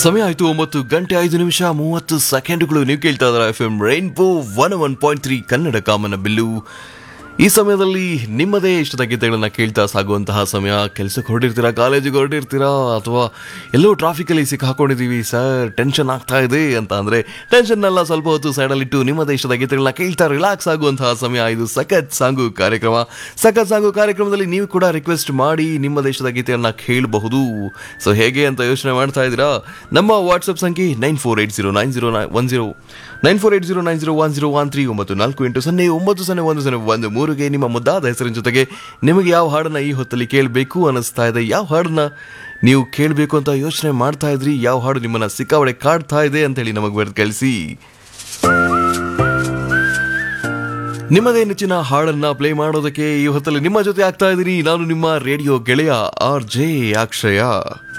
ಸಮಯ ಆಯ್ತು ಒಂಬತ್ತು ಗಂಟೆ ಐದು ನಿಮಿಷ ಮೂವತ್ತು ಸೆಕೆಂಡ್ಗಳು ನೀವು ಕೇಳ್ತಾ ಇದ್ದಾರೆ F M rainbow one one point three Kannada ಕಾಮನ ಬಿಲ್ಲು ಈ ಸಮಯದಲ್ಲಿ ನಿಮ್ಮದೇ ಇಷ್ಟದ ಗೀತೆಗಳನ್ನ ಕೇಳ್ತಾ ಸಾಗುವಂತಹ ಸಮಯ ಕೆಲಸಕ್ಕೆ ಹೊರಟಿರ್ತೀರಾ ಕಾಲೇಜಿಗೆ ಹೊರಟಿರ್ತೀರಾ ಅಥವಾ ಎಲ್ಲೋ ಟ್ರಾಫಿಕಲ್ಲಿ ಸಿಕ್ಕಾಕೊಂಡಿದ್ದೀವಿ ಸರ್ ಟೆನ್ಷನ್ ಆಗ್ತಾ ಇದೆ ಅಂತ ಅಂದರೆ ಟೆನ್ಷನ್ನೆಲ್ಲ ಸ್ವಲ್ಪ ಹೊತ್ತು ಸೈಡಲ್ಲಿಟ್ಟು ನಿಮ್ಮದೇ ಇಷ್ಟದ ಗೀತೆಗಳನ್ನ ಕೇಳ್ತಾ ರಿಲ್ಯಾಕ್ಸ್ ಆಗುವಂತಹ ಸಮಯ ಇದು ಸಖತ್ ಸಾಂಗು ಕಾರ್ಯಕ್ರಮ ಸಖತ್ ಸಾಂಗು ಕಾರ್ಯಕ್ರಮದಲ್ಲಿ ನೀವು ಕೂಡ ರಿಕ್ವೆಸ್ಟ್ ಮಾಡಿ ನಿಮ್ಮ ದೇಶದ ಗೀತೆಯನ್ನ ಕೇಳಬಹುದು ಸೊ ಹೇಗೆ ಅಂತ ಯೋಚನೆ ಮಾಡ್ತಾ ಇದ್ದೀರಾ ನಮ್ಮ ವಾಟ್ಸಪ್ ಸಂಖ್ಯೆ nine four eight zero nine zero one zero nine four eight zero nine zero one zero one three ಒಂಬತ್ತು ನಾಲ್ಕು ಎಂಟು ಸೊನ್ನೆ ಒಂಬತ್ತು ಸೊನ್ನೆ ಒಂದು ಸೊನ್ನೆ ಒಂದು ಮೂರುಗೆ ನಿಮ್ಮ ಮುದ್ದಾದ ಹೆಸರಿನ ಜೊತೆಗೆ ನಿಮಗೆ ಯಾವ ಹಾಡನ್ನ ಈ ಹೊತ್ತಲ್ಲಿ ಕೇಳಬೇಕು ಅನ್ನಿಸ್ತಾ ಇದೆ ಯಾವ ಹಾಡನ್ನ ನೀವು ಕೇಳಬೇಕು ಅಂತ ಯೋಚನೆ ಮಾಡ್ತಾ ಇದ್ರಿ ಯಾವ ಹಾಡು ನಿಮ್ಮನ್ನ ಸಿಕ್ಕಾವಡೆ ಕಾಡ್ತಾ ಇದೆ ಅಂತ ಹೇಳಿ ನಮಗೆ ಬರೆದು ಕಳಿಸಿ ನಿಮ್ಮದೇ ನೆಚ್ಚಿನ ಹಾಡನ್ನ ಪ್ಲೇ ಮಾಡೋದಕ್ಕೆ ಈ ಹೊತ್ತಲ್ಲಿ ನಿಮ್ಮ ಜೊತೆ ಆಗ್ತಾ ಇದ್ದೀನಿ ನಾನು ನಿಮ್ಮ ರೇಡಿಯೋ ಗೆಳೆಯ ಆರ್ ಜೆ ಅಕ್ಷಯ